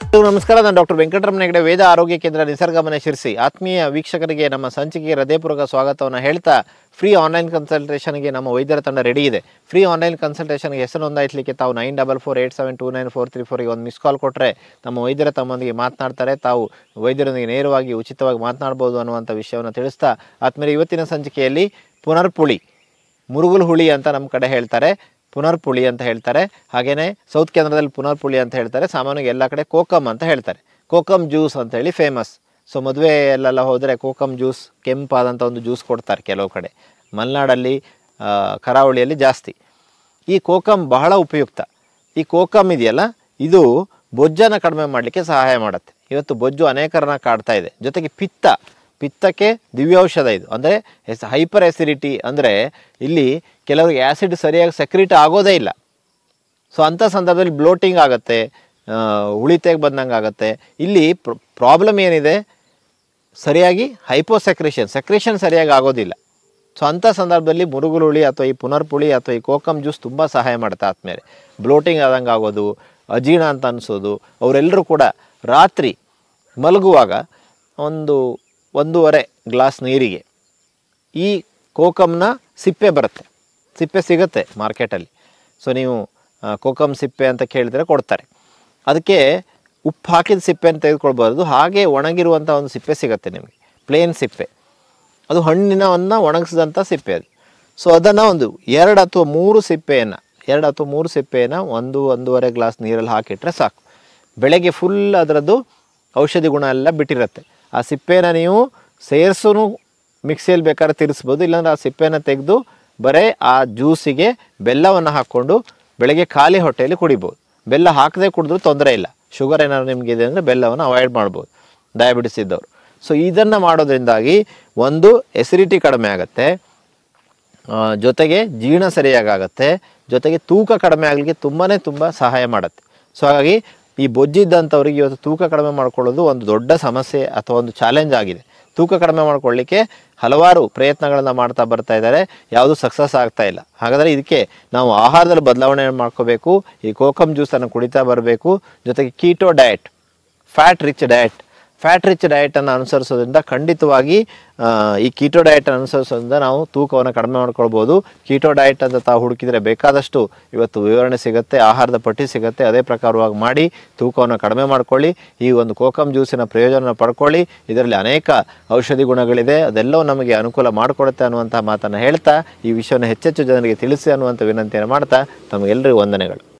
ಎಲ್ರಿಗೂ ನಮಸ್ಕಾರ ನಾನು ಡಾಕ್ಟರ್ ವೆಂಕಟರಮಣ ಹೆಗಡೆ ವೇದ ಆರೋಗ್ಯ ಕೇಂದ್ರ ನಿಸರ್ಗಮನೆ ಶಿರ್ಸಿ ಆತ್ಮೀಯ ವೀಕ್ಷಕರಿಗೆ ನಮ್ಮ ಸಂಚಿಕೆಗೆ ಹೃದಯಪೂರ್ವಕ ಸ್ವಾಗತವನ್ನು ಹೇಳ್ತಾ ಫ್ರೀ ಆನ್ಲೈನ್ ಕನ್ಸಲ್ಟೇಷನ್ಗೆ ನಮ್ಮ ವೈದ್ಯರ ತಂಡ ರೆಡಿ ಇದೆ ಫ್ರೀ ಆನ್ಲೈನ್ ಕನ್ಸಲ್ಟೇಷನ್ಗೆ ಹೆಸರು ನೋಂದಾಯಿಸಲಿಕ್ಕೆ ತಾವು nine double four eight seven two nine four three ಫೋರಿಗೆ ಒಂದು ಮಿಸ್ ಕಾಲ್ ಕೊಟ್ಟರೆ ನಮ್ಮ ವೈದ್ಯರ ತಮ್ಮೊಂದಿಗೆ ಮಾತನಾಡ್ತಾರೆ ತಾವು ವೈದ್ಯರೊಂದಿಗೆ ನೇರವಾಗಿ ಉಚಿತವಾಗಿ ಮಾತನಾಡ್ಬೋದು ಅನ್ನುವಂಥ ವಿಷಯವನ್ನು ತಿಳಿಸ್ತಾ ಆತ್ಮೀಯ ಇವತ್ತಿನ ಸಂಚಿಕೆಯಲ್ಲಿ ಪುನರ್ಪುಳಿ ಮುರುಗುಲ್ ಹುಳಿ ಅಂತ ನಮ್ಮ ಕಡೆ ಹೇಳ್ತಾರೆ ಪುನರ್ಪುಳಿ ಅಂತ ಹೇಳ್ತಾರೆ ಹಾಗೆಯೇ ಸೌತ್ ಕೇಂದ್ರದಲ್ಲಿ ಪುನರ್ಪುಳಿ ಅಂತ ಹೇಳ್ತಾರೆ ಸಾಮಾನ್ಯವಾಗಿ ಎಲ್ಲ ಕಡೆ ಕೋಕಮ್ ಅಂತ ಹೇಳ್ತಾರೆ ಕೋಕಮ್ ಜ್ಯೂಸ್ ಅಂತ ಹೇಳಿ ಫೇಮಸ್ ಸೊ ಮದುವೆಯಲ್ಲೆಲ್ಲ ಹೋದರೆ ಕೋಕಮ್ ಜ್ಯೂಸ್ ಕೆಂಪಾದಂಥ ಒಂದು ಜ್ಯೂಸ್ ಕೊಡ್ತಾರೆ ಕೆಲವು ಕಡೆ ಮಲೆನಾಡಲ್ಲಿ ಆ, ಕರಾವಳಿಯಲ್ಲಿ ಜಾಸ್ತಿ ಈ ಕೋಕಮ್ ಬಹಳ ಉಪಯುಕ್ತ ಈ ಕೋಕಮ್ ಇದೆಯಲ್ಲ ಇದು ಬೊಜ್ಜನ್ನು ಕಡಿಮೆ ಮಾಡಲಿಕ್ಕೆ ಸಹಾಯ ಮಾಡುತ್ತೆ ಇವತ್ತು ಬೊಜ್ಜು ಅನೇಕರನ್ನ ಕಾಡ್ತಾ ಇದೆ ಜೊತೆಗೆ ಪಿತ್ತ ಪಿತ್ತಕ್ಕೆ ದಿವ್ಯೌಷಧ ಇದು ಅಂದರೆ ಎಸ್ ಹೈಪರ್ ಎಸಿಡಿಟಿ ಅಂದರೆ ಇಲ್ಲಿ ಕೆಲವರಿಗೆ ಆ್ಯಸಿಡ್ ಸರಿಯಾಗಿ ಸಕ್ರಿಟ್ ಆಗೋದೇ ಇಲ್ಲ ಸೊ ಅಂಥ ಸಂದರ್ಭದಲ್ಲಿ ಬ್ಲೋಟಿಂಗ್ ಆಗುತ್ತೆ ಆ, ಉಳಿತೆಗೆ ಬಂದಂಗೆ ಆಗುತ್ತೆ ಇಲ್ಲಿ ಪ್ರಾಬ್ಲಮ್ ಏನಿದೆ ಸರಿಯಾಗಿ ಹೈಪೋಸೆಕ್ರೇಷನ್ ಸೆಕ್ರೇಷನ್ ಸರಿಯಾಗಿ ಆಗೋದಿಲ್ಲ ಸೊ ಅಂಥ ಸಂದರ್ಭದಲ್ಲಿ ಮುರುಗುರುಳಿ ಅಥವಾ ಈ ಪುನರ್ಪುಳಿ ಅಥವಾ ಈ ಕೋಕಮ್ ಜ್ಯೂಸ್ ತುಂಬ ಸಹಾಯ ಮಾಡುತ್ತೆ ಆದಮೇಲೆ ಬ್ಲೋಟಿಂಗ್ ಆದಂಗೆ ಆಗೋದು ಅಜೀರ್ಣ ಅಂತ ಅನಿಸೋದು ಅವರೆಲ್ಲರೂ ಕೂಡ ರಾತ್ರಿ ಮಲಗುವಾಗ ಒಂದು ಒಂದೂವರೆ ಗ್ಲಾಸ್ ನೀರಿಗೆ ಈ ಕೋಕಮ್ನ ಸಿಪ್ಪೆ ಬರುತ್ತೆ ಸಿಪ್ಪೆ ಸಿಗುತ್ತೆ ಮಾರ್ಕೆಟಲ್ಲಿ ಸೊ ನೀವು ಆ, ಕೋಕಮ್ ಸಿಪ್ಪೆ ಅಂತ ಕೇಳಿದರೆ ಕೊಡ್ತಾರೆ ಅದಕ್ಕೆ ಉಪ್ಪು ಹಾಕಿದ ಸಿಪ್ಪೆಯನ್ನು ತೆಗೆದುಕೊಳ್ಬಾರ್ದು ಹಾಗೆ ಒಣಗಿರುವಂಥ ಒಂದು ಸಿಪ್ಪೆ ಸಿಗುತ್ತೆ ನಿಮಗೆ ಪ್ಲೇನ್ ಸಿಪ್ಪೆ ಅದು ಹಣ್ಣಿನವನ್ನು ಒಣಗಿಸಿದಂಥ ಸಿಪ್ಪೆ ಅದು ಸೊ ಅದನ್ನು ಒಂದು ಎರಡು ಅಥವಾ ಮೂರು ಸಿಪ್ಪೆಯನ್ನು ಎರಡು ಅಥವಾ ಮೂರು ಸಿಪ್ಪೆಯನ್ನು ಒಂದು ಒಂದೂವರೆ ಗ್ಲಾಸ್ ನೀರಲ್ಲಿ ಹಾಕಿಟ್ರೆ ಸಾಕು ಬೆಳಗ್ಗೆ ಫುಲ್ ಅದರದ್ದು ಔಷಧಿ ಗುಣ ಎಲ್ಲ ಬಿಟ್ಟಿರುತ್ತೆ ಆ ಸಿಪ್ಪೆನ ನೀವು ಸೇರಿಸೂ ಮಿಕ್ಸಿಯಲ್ಲಿ ಬೇಕಾದ್ರೆ ತಿರ್ಸ್ಬೋದು ಇಲ್ಲಾಂದ್ರೆ ಆ ಸಿಪ್ಪೆನ ತೆಗೆದು ಬರೀ ಆ ಜ್ಯೂಸಿಗೆ ಬೆಲ್ಲವನ್ನು ಹಾಕ್ಕೊಂಡು ಬೆಳಗ್ಗೆ ಖಾಲಿ ಹೊಟ್ಟೆಯಲ್ಲಿ ಕುಡಿಬೋದು ಬೆಲ್ಲ ಹಾಕದೆ ಕುಡಿದ್ರೂ ತೊಂದರೆ ಇಲ್ಲ ಶುಗರ್ ಏನಾದ್ರು ನಿಮಗಿದೆ ಅಂದರೆ ಬೆಲ್ಲವನ್ನು ಅವಾಯ್ಡ್ ಮಾಡ್ಬೋದು ಡಯಾಬಿಟಿಸ್ ಇದ್ದವರು ಸೊ ಇದನ್ನು ಮಾಡೋದ್ರಿಂದಾಗಿ ಒಂದು ಎಸಿಡಿಟಿ ಕಡಿಮೆ ಆಗುತ್ತೆ ಆ, ಜೊತೆಗೆ ಜೀರ್ಣ ಸರಿಯಾಗುತ್ತೆ ಜೊತೆಗೆ ತೂಕ ಕಡಿಮೆ ಆಗಲಿಕ್ಕೆ ತುಂಬಾ ತುಂಬ ಸಹಾಯ ಮಾಡುತ್ತೆ ಸೊ ಹಾಗಾಗಿ ಈ ಬೊಜ್ಜಿದ್ದಂಥವ್ರಿಗೆ ಇವತ್ತು ತೂಕ ಕಡಿಮೆ ಮಾಡ್ಕೊಳ್ಳೋದು ಒಂದು ದೊಡ್ಡ ಸಮಸ್ಯೆ ಅಥವಾ ಒಂದು ಚಾಲೆಂಜ್ ಆಗಿದೆ ತೂಕ ಕಡಿಮೆ ಮಾಡ್ಕೊಳ್ಳಿಕ್ಕೆ ಹಲವಾರು ಪ್ರಯತ್ನಗಳನ್ನು ಮಾಡ್ತಾ ಬರ್ತಾ ಇದ್ದಾರೆ ಯಾವುದೂ ಸಕ್ಸಸ್ ಆಗ್ತಾ ಇಲ್ಲ ಹಾಗಾದರೆ ಇದಕ್ಕೆ ನಾವು ಆಹಾರದಲ್ಲಿ ಬದಲಾವಣೆ ಮಾಡ್ಕೋಬೇಕು ಈ ಕೋಕಮ್ ಜ್ಯೂಸನ್ನು ಕುಡಿತಾ ಬರಬೇಕು ಜೊತೆಗೆ keto diet fat rich diet fat rich ಡಯಟನ್ನು ಅನುಸರಿಸೋದ್ರಿಂದ ಖಂಡಿತವಾಗಿ ಆ, ಈ ಕೀಟೋ ಡಯಟನ್ನು ಅನುಸರಿಸೋದ್ರಿಂದ ನಾವು ತೂಕವನ್ನು ಕಡಿಮೆ ಮಾಡ್ಕೊಳ್ಬೋದು ಕೀಟೋ ಡಯಟ್ ಅಂತ ತಾವು ಹುಡುಕಿದರೆ ಬೇಕಾದಷ್ಟು ಇವತ್ತು ವಿವರಣೆ ಸಿಗುತ್ತೆ ಆಹಾರದ ಪಟ್ಟಿ ಸಿಗುತ್ತೆ ಅದೇ ಪ್ರಕಾರವಾಗಿ ಮಾಡಿ ತೂಕವನ್ನು ಕಡಿಮೆ ಮಾಡ್ಕೊಳ್ಳಿ ಈ ಒಂದು ಕೋಕಮ್ ಜ್ಯೂಸಿನ ಪ್ರಯೋಜನ ಪಡ್ಕೊಳ್ಳಿ ಇದರಲ್ಲಿ ಅನೇಕ ಔಷಧಿ ಗುಣಗಳಿದೆ ಅದೆಲ್ಲವೂ ನಮಗೆ ಅನುಕೂಲ ಮಾಡಿಕೊಡುತ್ತೆ ಅನ್ನುವಂಥ ಮಾತನ್ನು ಹೇಳ್ತಾ ಈ ವಿಷಯವನ್ನು ಹೆಚ್ಚೆಚ್ಚು ಜನರಿಗೆ ತಿಳಿಸಿ ಅನ್ನುವಂಥ ವಿನಂತಿಯನ್ನು ಮಾಡ್ತಾ ತಮಗೆಲ್ಲರಿಗೂ ವಂದನೆಗಳು